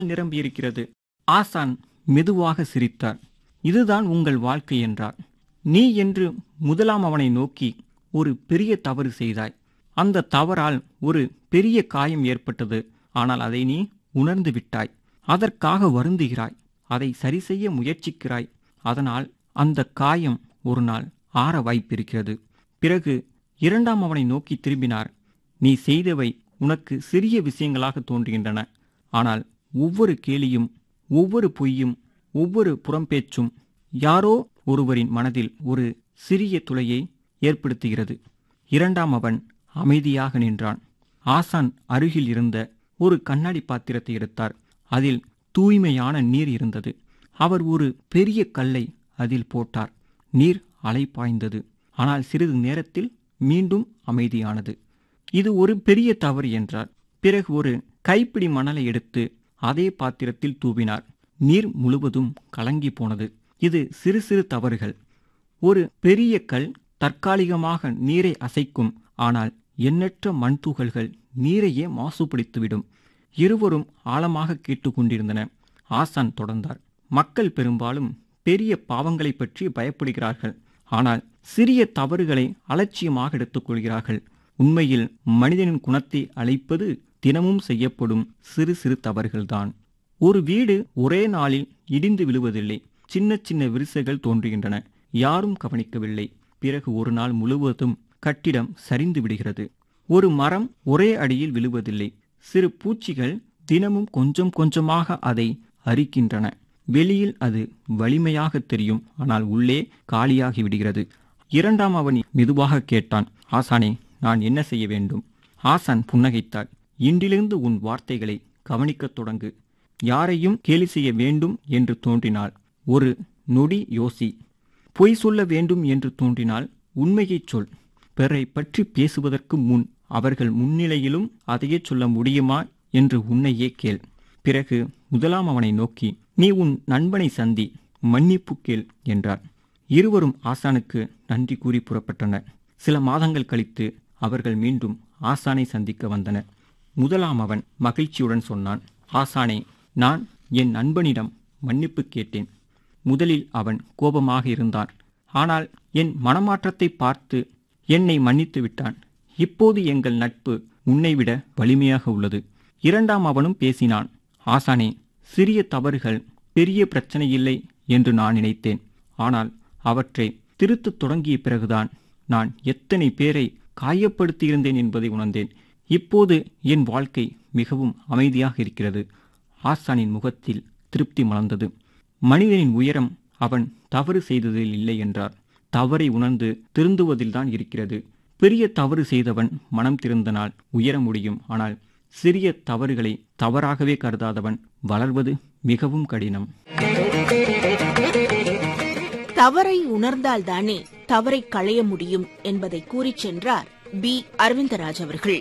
நிரம்பியிருக்கிறது ஆசான் மெதுவாக சிரித்தார் இதுதான் உங்கள் வாழ்க்கை என்றார் நீ என்று முதலாம் அவனை நோக்கி ஒரு பெரிய தவறு செய்தாய் அந்த தவறால் ஒரு பெரிய காயம் ஏற்பட்டது ஆனால் அதை நீ உணர்ந்து விட்டாய் அதற்காக வருந்துகிறாய் அதை சரி செய்ய முயற்சிக்கிறாய் அதனால் அந்த காயம் ஒரு நாள் ஆற வாய்ப்பிருக்கிறது பிறகு இரண்டாம் அவனை நோக்கி திரும்பினார் நீ செய்தவை உனக்கு சிறிய விஷயங்களாக தோன்றுகின்றன ஆனால் ஒவ்வொரு கேலியும் ஒவ்வொரு பொய்யும் ஒவ்வொரு புறம்பேச்சும் யாரோ ஒருவரின் மனதில் ஒரு சிறிய துளையை ஏற்படுத்துகிறது இரண்டாம் அவன் அமைதியாக நின்றான் ஆசான் அருகில் இருந்த ஒரு கண்ணாடி பாத்திரத்தை எடுத்தார் அதில் தூய்மையான நீர் இருந்தது அவர் ஒரு பெரிய கல்லை அதில் போட்டார் நீர் அலை பாய்ந்தது ஆனால் சிறிது நேரத்தில் மீண்டும் அமைதியானது இது ஒரு பெரிய தவறு என்றார் பிறகு ஒரு கைப்பிடி மணலை எடுத்து அதே பாத்திரத்தில் தூவினார் நீர் முழுவதும் கலங்கி போனது இது சிறு சிறு தவறுகள் ஒரு பெரிய கல் தற்காலிகமாக நீரை அசைக்கும் ஆனால் எண்ணற்ற மண் துகள்கள் நீரையே மாசுபடுத்திவிடும் இருவரும் ஆழமாக கேட்டுக்கொண்டிருந்தன ஆசான் தொடர்ந்தார் மக்கள் பெரும்பாலும் பெரிய பாவங்களை பற்றி பயப்படுகிறார்கள் ஆனால் சிறிய தவறுகளை அலட்சியமாக எடுத்துக்கொள்கிறார்கள் உண்மையில் மனிதனின் குணத்தை அழைப்பது தினமும் செய்யப்படும் சிறு சிறு தவறுகள்தான் ஒரு வீடு ஒரே நாளில் இடிந்து விழுவதில்லை சின்ன சின்ன விரிசைகள் தோன்றுகின்றன யாரும் கவனிக்கவில்லை பிறகு ஒரு நாள் முழுவதும் கட்டிடம் சரிந்து விடுகிறது ஒரு மரம் ஒரே அடியில் விழுவதில்லை சிறு பூச்சிகள் தினமும் கொஞ்சம் கொஞ்சமாக அதை அரிக்கின்றன வெளியில் அது வலிமையாக தெரியும் ஆனால் உள்ளே காலியாகி விடுகிறது இரண்டாம் அவன் மெதுவாக கேட்டான் ஆசானே நான் என்ன செய்ய வேண்டும் ஆசான் புன்னகைத்தார் இன்றிலிருந்து உன் வார்த்தைகளை கவனிக்கத் தொடங்கு யாரையும் கேலி செய்ய வேண்டும் என்று தோன்றினால் ஒரு நொடி யோசி பொய் சொல்ல வேண்டும் என்று தோன்றினால் உண்மையைச் சொல் பிறரை பற்றி பேசுவதற்கு முன் அவர்கள் முன்னிலையிலும் அதையே சொல்ல முடியுமா என்று உன்னையே கேள் பிறகு முதலாம் அவனை நோக்கி நீ உன் நண்பனை சந்தி மன்னிப்பு கேள் என்றார் இருவரும் ஆசானுக்கு நன்றி கூறி புறப்பட்டனர் சில மாதங்கள் கழித்து அவர்கள் மீண்டும் ஆசானை சந்திக்க வந்தனர் முதலாம் அவன் மகிழ்ச்சியுடன் சொன்னான் ஆசானே நான் என் நண்பனிடம் மன்னிப்பு கேட்டேன் முதலில் அவன் கோபமாக இருந்தான் ஆனால் என் மனமாற்றத்தை பார்த்து என்னை மன்னித்து விட்டான் இப்போது எங்கள் நட்பு உன்னைவிட வலிமையாக உள்ளது இரண்டாம் அவனும் பேசினான் ஆசானே சிறிய தவறுகள் பெரிய பிரச்சனை இல்லை என்று நான் நினைத்தேன் ஆனால் அவற்றை திருத்தத் தொடங்கிய பிறகுதான் நான் எத்தனை பேரை காயப்படுத்தியிருந்தேன் என்பதை உணர்ந்தேன் இப்போது என் வாழ்க்கை மிகவும் அமைதியாக இருக்கிறது ஆசானின் முகத்தில் திருப்தி மலர்ந்தது மனிதனின் உயரம் அவன் தவறு செய்ததில் இல்லை என்றார் தவறை உணர்ந்து திருந்துவதில்தான் இருக்கிறது பெரிய தவறு செய்தவன் மனம் திருந்தனால் உயர முடியும் ஆனால் சிறிய தவறுகளை தவறாகவே கருதாதவன் வளர்வது மிகவும் கடினம் தவறை உணர்ந்தால்தானே தவறை களைய முடியும் என்பதை கூறிச் சென்றார் பி அரவிந்தராஜ் அவர்கள்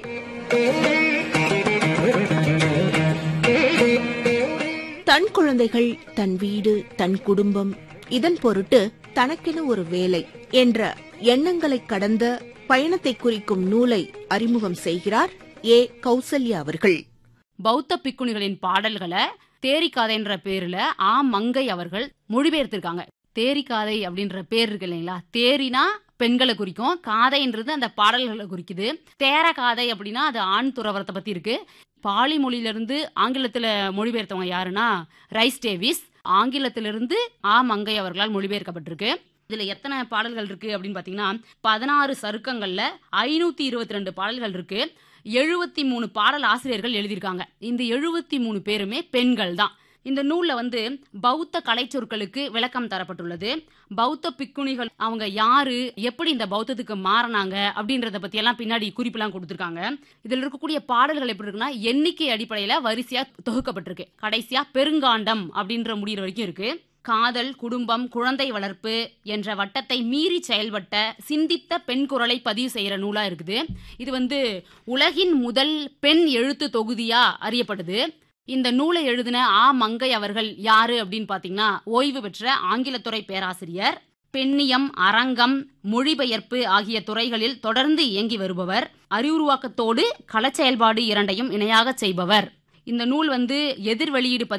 தன் குழந்தைகள் தன் வீடு தன் குடும்பம் இதன் பொருட்டு தனக்கென ஒரு வேலை என்ற எண்ணங்களை கடந்த பயணத்தை குறிக்கும் நூலை அறிமுகம் செய்கிறார் ஏ கௌசல்யா அவர்கள் பௌத்த பிக்குணிகளின் பாடல்களை தேரிக்காதைன்ற பேர்ல ஆ மங்கை அவர்கள் மொழிபெயர்த்திருக்காங்க தேரிக்காதை அப்படின்ற பேர் இருக்கு இல்லைங்களா தேரினா பெண்களை குறிக்கும் காதைன்றது அந்த பாடல்களை குறிக்குது தேர காதை அப்படின்னா அது ஆண் துறவரத்தை பத்தி இருக்கு பாலி மொழியிலிருந்து ஆங்கிலத்துல மொழிபெயர்த்தவங்க யாருன்னா ரைஸ் டேவிஸ் ஆங்கிலத்திலிருந்து ஆ மங்கை அவர்களால் மொழிபெயர்க்கப்பட்டிருக்கு இதுல எத்தனை பாடல்கள் இருக்கு அப்படின்னு பாத்தீங்கன்னா பதினாறு சருக்கங்கள்ல ஐநூத்தி இருபத்தி ரெண்டு பாடல்கள் இருக்கு எழுபத்தி மூணு பாடல் ஆசிரியர்கள் எழுதியிருக்காங்க இந்த எழுபத்தி மூணு பேருமே பெண்கள் தான் இந்த நூல்ல வந்து பௌத்த கலைச்சொற்களுக்கு விளக்கம் தரப்பட்டுள்ளது பௌத்த பிக்குணிகள் அவங்க யாரு எப்படி இந்த பௌத்தத்துக்கு மாறினாங்க அப்படின்றத பத்தி எல்லாம் பின்னாடி குறிப்பெல்லாம் கொடுத்துருக்காங்க இதுல இருக்கக்கூடிய பாடல்கள் எப்படி இருக்குன்னா எண்ணிக்கை அடிப்படையில வரிசையா தொகுக்கப்பட்டிருக்கு கடைசியா பெருங்காண்டம் அப்படின்ற முடிகிற வரைக்கும் இருக்கு காதல் குடும்பம் குழந்தை வளர்ப்பு என்ற வட்டத்தை மீறி செயல்பட்ட சிந்தித்த பெண் குரலை பதிவு செய்யற நூலா இருக்குது இது வந்து உலகின் முதல் பெண் எழுத்து தொகுதியா அறியப்படுது இந்த நூலை எழுதின ஆ மங்கை அவர்கள் யாரு அப்படின்னு பாத்தீங்கன்னா ஓய்வு பெற்ற ஆங்கிலத்துறை பேராசிரியர் பெண்ணியம் அரங்கம் மொழிபெயர்ப்பு ஆகிய துறைகளில் தொடர்ந்து இயங்கி வருபவர் அறிவுருவாக்கத்தோடு கள செயல்பாடு இரண்டையும் இணையாக செய்பவர் இந்த நூல் வந்து எதிர் வெளியீடு